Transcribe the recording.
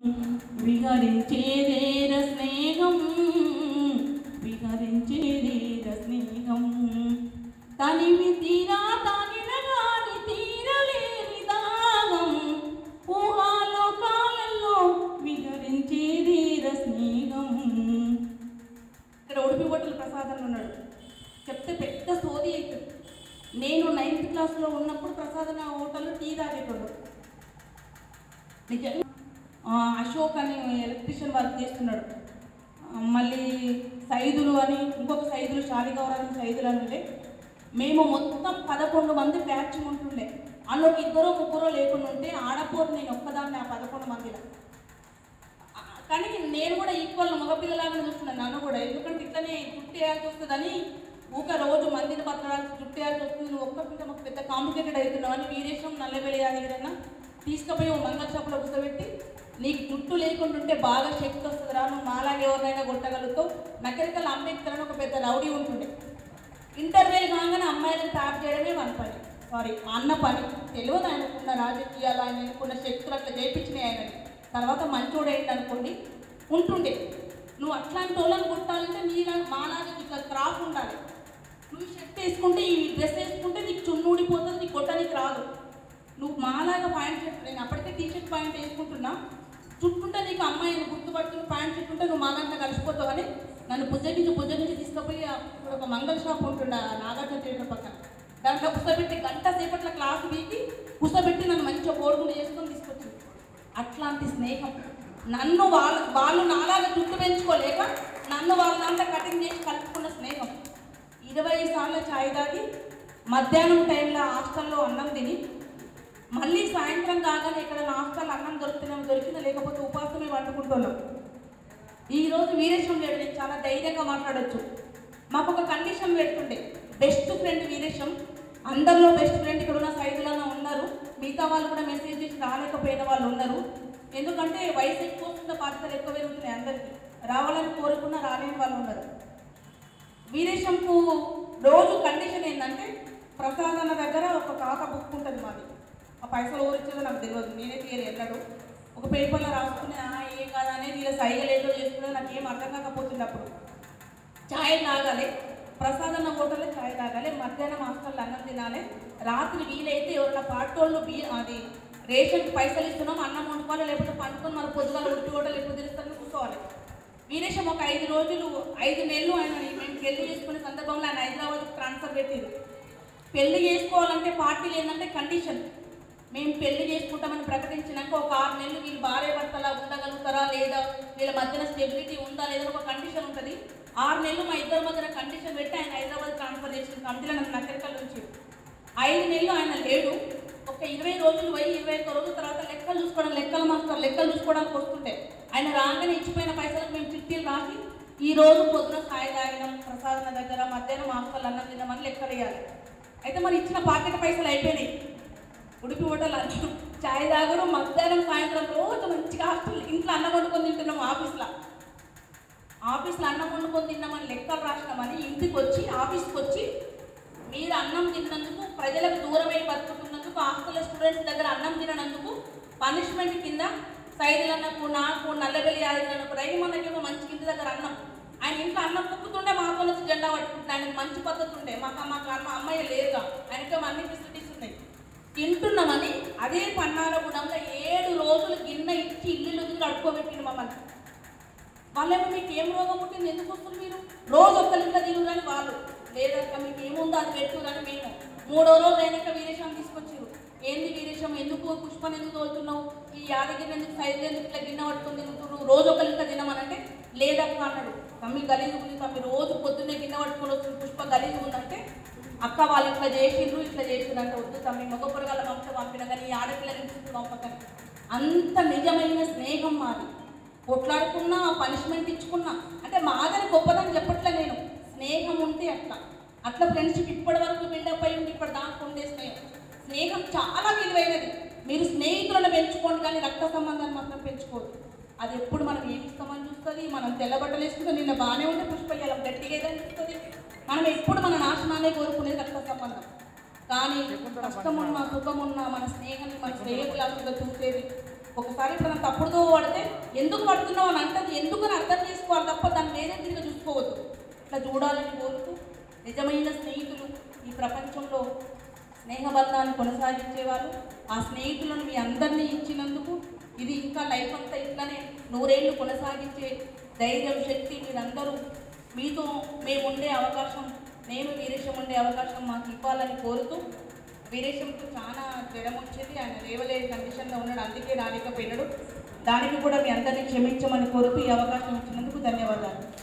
విహరించేదేర స్నేహం విహరించేదేర స్నేహం తనివి తీరా తానినగాని తీరలేని దాహం ఊహాలోకాలలో విహరించేదేర స్నేహం ఇక్కడ ఉడిపి బొట్టల ప్రసాదం ఉన్నాడు చెప్తే పెద్ద సోది అవుతుంది నేను నైన్త్ క్లాస్లో ఉన్నప్పుడు ప్రసాదన హోటల్లో టీ తాగేటోడు నిజంగా ఆ, అశోక్ అని ఎలక్ట్రీషియన్ వర్క్ చేస్తున్నాడు ఆ, మళ్ళీ సైదులు అని ఇంకొక సైదులు శాలిగౌరవం సైదులు అని ఉండే మేము మొత్తం పదకొండు మంది బ్యాచ్ ఉంటుండే అందులో ఇద్దరు ముగ్గురు లేకుండా ఉంటే ఆడపోరు నేను ఒక్కదాన్ని ఆ పదకొండు మందిలో ఆ, కానీ నేను కూడా ఈక్వల్ మగపిల్లలాగానే చూస్తున్నాను నన్ను కూడా ఎందుకంటే ఇట్లనే జుట్టు వేయాల్సి వస్తుందని ఊక రోజు మందిని పత్రాల్సి జుట్టు వేయాల్సి వస్తుంది నువ్వు ఒక్క పిల్ల మాకు పెద్ద కాంప్లికేటెడ్ అవుతున్నావు అని వీరేశం నల్లబెల్లి యాదగిరన్న తీసుకుపోయి ఓ మంగళ షాపులో కూర్చోబెట్టి నీకు జుట్టు లేకుండా ఉంటే బాగా శక్తి వస్తుందిరా నువ్వు మాలాగే ఎవరినైనా కొట్టగలుగుతావు నకరికల్ అంబేద్కర్ అని ఒక పెద్ద రౌడీ ఉంటుండే ఇంటర్వ్యూలు కాగానే అమ్మాయిలను ట్యాప్ చేయడమే మన పని సారీ అన్న పని తెలియదు ఆయనకున్న రాజకీయాలు ఆయన ఆయనకున్న శక్తులు అట్లా చేయించినాయి ఆయనని తర్వాత మంచోడు ఏంటి అనుకోండి ఉంటుండే నువ్వు అట్లాంటి వాళ్ళని కొట్టాలంటే నీలా మాలాగా ఇట్లా క్రాఫ్ ఉండాలి నువ్వు షర్ట్ వేసుకుంటే ఈ డ్రెస్ వేసుకుంటే నీకు చున్ను ఊడిపోతుంది నీకు కొట్టడానికి రాదు నువ్వు మాలాగా ప్యాంట్ షర్ట్ నేను అప్పటికే టీ షర్ట్ ప్యాంట్ వేసుకుంటున్నా చుట్టుంటే నీకు అమ్మాయిని గుర్తుపట్టుకుని ప్యాంట్ చుట్టుంటే నువ్వు మాదంతా కలిసిపోతావు అని నన్ను బుజ్జగించి బుజ్జగించి తీసుకుపోయి ఆ- ఇక్కడ ఒక మంగళ షాప్ ఉంటుండే ఆ నాగార్జున థియేటర్ పక్కన దాంట్లో కుసబెట్టి గంట సేపట్ల క్లాస్ వీకి కుసబెట్టి నన్ను మంచిగా కోరుకుని చేసుకొని తీసుకొచ్చింది అట్లాంటి స్నేహం నన్ను వాళ్ళ వాళ్ళు నాలాగా జుట్టు పెంచుకోలేక నన్ను వాళ్ళంతా కటింగ్ చేసి కలుపుకున్న స్నేహం ఇరవై సార్లు ఛాయ్ తాగి మధ్యాహ్నం టైంలో హాస్టల్లో అన్నం తిని మళ్ళీ సాయంత్రం కాగానే ఇక్కడ హాస్టల్ అన్నం దొరుకుతున్నాం దొరికిందా లేకపోతే ఉపాసమే వండుకుంటున్నాం ఈ రోజు వీరేశం లేడు నేను చాలా ధైర్యంగా మాట్లాడొచ్చు మాకు ఒక కండిషన్ పెడుతుండే బెస్ట్ ఫ్రెండ్ వీరేశం అందరిలో బెస్ట్ ఫ్రెండ్ ఇక్కడ ఉన్న సైజులోనే ఉన్నారు మిగతా వాళ్ళు కూడా మెసేజ్ చేసి రాలేకపోయిన వాళ్ళు ఉన్నారు ఎందుకంటే వయసు ఎక్కువ వస్తున్న బాధ్యతలు ఎక్కువ పెరుగుతున్నాయి అందరికీ రావాలని కోరుకున్న రాలేని వాళ్ళు ఉన్నారు వీరేశంకు రోజు కండిషన్ ఏంటంటే ప్రసాదన దగ్గర ఒక కాక బుక్ ఉంటుంది మాది ఆ పైసలు ఊరిచ్చేదో నాకు తెలియదు నేనే తీయరు ఎన్నడు ఒక పేపర్లో రాసుకుని "ఆ, ఏం కాదా అనేది వీళ్ళ సైగలు ఏదో చేసుకునేది నాకు ఏం అర్థం కాకపోతుంది అప్పుడు ఛాయ్ తాగాలి ప్రసాదన్న హోటల్లో ఛాయ్ తాగాలి మధ్యాహ్నం హాస్టల్లో అన్నం తినాలి రాత్రి వీలైతే ఎవరైనా పాటోళ్ళు బీ అది రేషన్కి పైసలు ఇస్తున్నాం అన్నం వండుకోవాలి లేకపోతే పండుకొని మన పొద్దుగాల ఉడిపి హోటల్ ఎప్పుడు తెలుస్తారని కూర్చోవాలి వీరేశం ఒక ఐదు రోజులు ఐదు నెలలు ఆయన మేము పెళ్లి చేసుకునే సందర్భంలో ఆయన హైదరాబాద్ ట్రాన్స్ఫర్ పెట్టింది పెళ్లి చేసుకోవాలంటే పార్టీలు ఏంటంటే కండిషన్ మేము పెళ్లి చేసుకుంటామని ప్రకటించినాక ఒక ఆరు నెలలు వీళ్ళు భార్య భర్తలా ఉండగలుగుతారా లేదా వీళ్ళ మధ్యన స్టెబిలిటీ ఉందా లేదా ఒక కండిషన్ ఉంటుంది ఆరు నెలలు మా ఇద్దరి మధ్యన కండిషన్ పెట్టి ఆయన హైదరాబాద్ ట్రాన్స్ఫర్ చేసిన కమిటీలో నన్ను నక్కరికల్ నుంచి ఐదు నెలలు ఆయన లేడు ఒక ఇరవై రోజులు పోయి ఇరవై ఒక్క రోజుల తర్వాత లెక్కలు చూసుకోవడం లెక్కలు మాస్టర్ లెక్కలు చూసుకోవడానికి వస్తుంటే ఆయన రాగానే ఇచ్చిపోయిన పైసలకు మేము చిట్టీలు రాసి ఈ రోజు పొద్దున సాయి తాగినాం ప్రసాదన దగ్గర మధ్యాహ్నం హాస్టల్ అన్నం తిన్నామని లెక్కలు వేయాలి అయితే మరి ఇచ్చిన పాకెట్ పైసలు అయిపోయినాయి ఉడిపి హోటల్ అన్నం చాయ్ తాగడం మధ్యాహ్నం సాయంత్రం రోజు మంచిగా హాస్టల్ ఇంట్లో అన్నం వండుకొని తింటున్నాం ఆఫీస్లో ఆఫీస్లో అన్నం వండుకొని తిన్నామని లెక్కలు రాసినామని ఇంటికి వచ్చి ఆఫీస్కి వచ్చి మీరు అన్నం తిన్నందుకు ప్రజలకు దూరమై బతుకుతున్నందుకు హాస్టల్ స్టూడెంట్స్ దగ్గర అన్నం తిననందుకు పనిష్మెంట్ కింద సైదులన్నకు నాకు నల్లబెల్లి యాదగిరన్నకు రైమన్నకేమో మంచి ఇంటి దగ్గర అన్నం ఆయన ఇంట్లో అన్నం కుక్కుతుండే మాతో వచ్చి జెండా పట్టుకుంటే ఆయనకు మంచి పద్ధతి ఉండే మాకు మాకు అన్న అమ్మాయి లేదుగా ఆయనకేమో అన్ని ఫెసిలిటీస్ ఉన్నాయి తింటున్నామని అదే పన్నారగూడెంలో ఏడు రోజులు గిన్నె ఇచ్చి ఇల్లు తిరిగి అడుకోబెట్టిండు మమ్మల్ని వాళ్ళేమో మీకు ఏం రోగం పుట్టింది ఎందుకు వస్తుంది మీరు రోజు ఒక్క లింక తిరుగురని వాళ్ళు లేదక్క మీకు ఏముందో అది పెట్టుదని మేము మూడో రోజు అయినాక వీరేశం తీసుకొచ్చారు ఏంది వీరేశం ఎందుకు పుష్పని ఎందుకు తోలుతున్నావు ఈ యాదగిరి ఎందుకు సైజు ఎందుకు ఇట్లా గిన్నె పట్టుకొని తిరుగుతున్నారు రోజు ఒక లింక తినమనంటే లేదక్క అన్నాడు తమ్మి గలీజు ఉంది తమ్మి రోజు పొద్దున్నే గిన్నె పట్టుకొని వస్తుంది పుష్ప గలీజు ఉందంటే అక్క వాళ్ళు ఇట్లా చేసిండ్రు ఇట్లా చేసిండ్రు అంటే వద్దు తమ్మి మగ పొరగాల పంపితే పంపిన కానీ ఈ ఆడపిల్లని ఇంటికి పంపకని అంత నిజమైన స్నేహం మాది కొట్లాడుకున్నా పనిష్మెంట్ ఇచ్చుకున్నా అంటే మాదని గొప్పదని చెప్పట్లే నేను స్నేహం ఉంటే అట్లా అట్లా ఫ్రెండ్షిప్ ఇప్పటి వరకు బిల్డప్ అయి ఉండి ఇప్పటి దాకా ఉండే స్నేహం స్నేహం చాలా విలువైనది మీరు స్నేహితులను పెంచుకోండి కానీ రక్త సంబంధాన్ని మాత్రం పెంచుకోవద్దు అది ఎప్పుడు మనం ఏమి ఇస్తామని చూస్తుంది మనం తెల్ల బట్టలు వేసుకుంటే నిన్న బాగానే ఉంటే పుష్ప ఇలా గట్టిగా ఏదని చూస్తుంది మనం ఎప్పుడు మన నాశనాన్ని కోరుకునేది రక్త సంబంధం కానీ కష్టమున్నా సుఖమున్నా మన స్నేహాన్ని మన శ్రేయకులాగా చూసేది ఒకసారి ఇప్పుడు తప్పుడుతో పడితే ఎందుకు పడుతున్నావు అని అంటది ఎందుకు అని అర్థం చేసుకోవాలి తప్ప దాన్ని వేరే తిరిగి చూసుకోవద్దు ఇట్లా చూడాలని కోరుతూ నిజమైన స్నేహితులు ఈ ప్రపంచంలో స్నేహబంధాన్ని కొనసాగించేవారు ఆ స్నేహితులను మీ అందరినీ ఇచ్చినందుకు ఇది ఇంకా లైఫ్ అంతా ఇట్లానే నూరేళ్లు కొనసాగించే ధైర్యం శక్తి మీరందరూ మీతో మేము ఉండే అవకాశం నేను వీరేశం ఉండే అవకాశం మాకు ఇవ్వాలని కోరుతూ వీరేశంకు చాలా జ్వరం వచ్చింది ఆయన లేవలేని కండిషన్లో ఉన్నాడు అందుకే రాలేకపోయినాడు దానికి కూడా మీ అందరినీ క్షమించమని కోరుతూ ఈ అవకాశం ఇచ్చినందుకు ధన్యవాదాలు